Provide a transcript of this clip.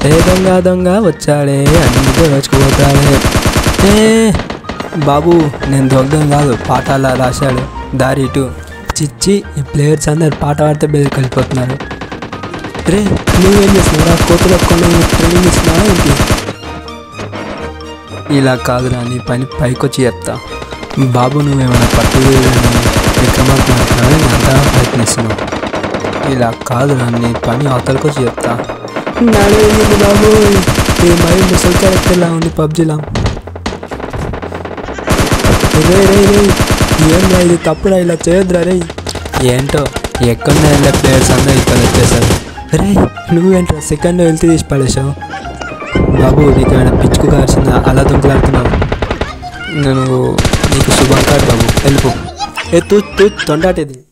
ఏ దొంగ దొంగ వచ్చాడే అన్ని దోచుకుపోతాడే ఏ బాబు నేను దొంగం కాదు పాట అలా రాశాడు దారి ఇటు చిచ్చి ఈ ప్లేయర్స్ అందరు పాట పాడితే బెదిరికి వెళ్ళిపోతున్నారు రే నువ్వేం చేస్తున్నావు కోతులు కొన్ని ట్రైనింగ్ ఇస్తున్నావా ఏంటి ఇలా కాదురా నీ పని పైకొచ్చి చెప్తా బాబు నువ్వేమైనా పట్టు విక్రమార్కున్నావు నేను అంతా ప్రయత్నిస్తున్నావు ఇలా కాదురా నీ పని అవతలకు వచ్చి చెప్తా నడవేంది బాబు ఈ మై ముసలి క్యారెక్టర్లా ఉంది పబ్జిలా రే రే రే ఏంరా ఇది తప్పురా ఇలా చేయొద్దురా రే ఏంటో ఎక్కడ వెళ్ళే ప్లేయర్స్ అందరూ ఇక్కడ వచ్చేసారు రే నువ్వేంట్రా సెకండ్ వెళ్తే తీసి పడేసావు బాబు నీకు ఏమైనా పిచ్చుకు కాల్సిందా అలా దుంకులాడుతున్నావు నేను నీకు శుభం కాదు బాబు వెళ్ళిపో ఏ తూ తూ తొండాటేది